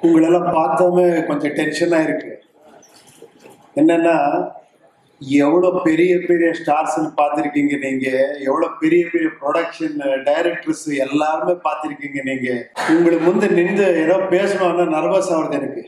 உங்களெல்லாம் பார்த்தோமே கொஞ்சம் டென்ஷனாக இருக்கு என்னன்னா எவ்வளோ பெரிய பெரிய ஸ்டார்ஸ்னு பார்த்துருக்கீங்க நீங்க எவ்வளோ பெரிய பெரிய ப்ரொடக்ஷன் டைரக்டர்ஸ் எல்லாருமே பார்த்துருக்கீங்க நீங்க உங்களுக்கு முந்தை நின்று ஏதோ பேசணும்னா நர்வஸ் ஆகுது எனக்கு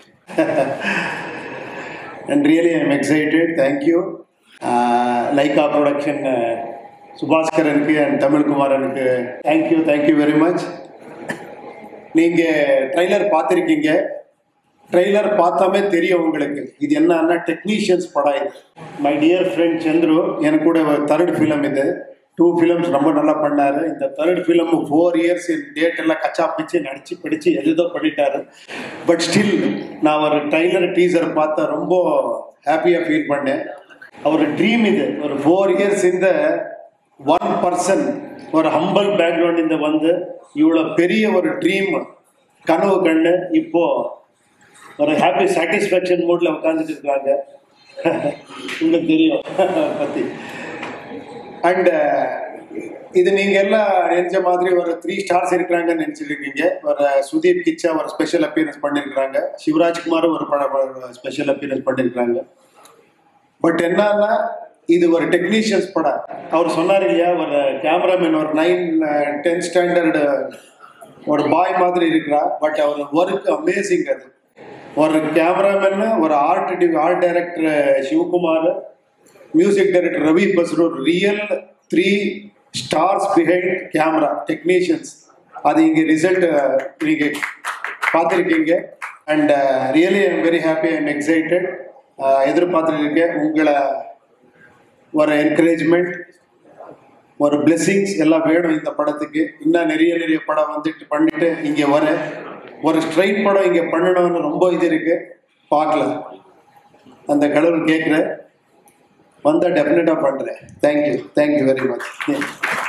and really I'm excited thank you Lyca production சுபாஸ்கரனுக்கு அண்ட் தமிழ்குமாரனுக்கு தேங்க்யூ தேங்க்யூ வெரி மச் நீங்கள் ட்ரைலர் பார்த்துருக்கீங்க ட்ரெய்லர் பார்த்தாமே தெரியும் உங்களுக்கு இது என்னன்னா டெக்னீஷியன்ஸ் படம் இது மை டியர் ஃப்ரெண்ட் சந்துரு எனக்கு கூட தேர்ட் ஃபிலிம் இது டூ ஃபிலிம்ஸ் ரொம்ப நல்லா பண்ணாரு இந்த third film four years date எல்லாம் கச்சா பிச்சு நடிச்சு படிச்சு எதுதோ பண்ணிட்டாரு பட் ஸ்டில் நான் ஒரு ட்ரைலர் டீசர் பார்த்தா ரொம்ப ஹாப்பியாக ஃபீல் பண்ணேன் அவர் ட்ரீம் இது ஒரு ஃபோர் இயர்ஸ் இந்த ஒன் பர்சன் ஒரு ஹம்பல் பேக்ரவுண்ட் இந்த வந்து இவ்வளோ பெரிய ஒரு ட்ரீம் கனவு கண்ணு இப்போ ஒரு ஹாப்பி சாட்டிஸ்ஃபேக்ஷன் மூட்ல உட்காந்துட்டு இருக்காங்க உங்களுக்கு தெரியும் பத்தி அண்ட் இது நீங்க எல்லாம் நினைச்ச மாதிரி ஒரு த்ரீ ஸ்டார்ஸ் இருக்கிறாங்கன்னு நினைச்சிருக்கீங்க ஒரு சுதீப் கிச்சா ஒரு ஸ்பெஷல் அப்பியரன்ஸ் பண்ணியிருக்கிறாங்க சிவராஜ்குமாரும் ஒரு படம் ஸ்பெஷல் அப்பியரன்ஸ் பண்ணியிருக்கிறாங்க பட் என்னன்னா இது ஒரு டெக்னீஷியன்ஸ் படம் அவர் சொன்னார் இல்லையா ஒரு கேமராமேன் ஒரு நைன் டென்த் ஸ்டாண்டர்டு ஒரு பாய் மாதிரி இருக்கிறா பட் அவர் ஒர்க் அமேசிங் அது ஒரு கேமராமேன் ஒரு art art director Sivakumar music director Ravi Basrur real three stars behind camera technicians அது இங்கே ரிசல்ட் நீங்கள் பார்த்துருக்கீங்க and really I'm very happy I'm excited எதிர்பார்த்துருக்கேன் உங்களை ஒரு என்கரேஜ்மெண்ட் ஒரு பிளெஸிங்ஸ் எல்லாம் வேணும் இந்த படத்துக்கு இன்னும் நிறைய நிறைய படம் வந்துட்டு பண்ணிட்டு இங்கே வரேன் ஒரு ஸ்ட்ரைட் படம் இங்கே பண்ணணும்னு ரொம்ப இது இருக்கு பார்க்கலாம் அந்த கடவுள் கேட்குறேன் வந்தால் டெஃபினட்டாக பண்ணுறேன் தேங்க்யூ தேங்க்யூ வெரி மச்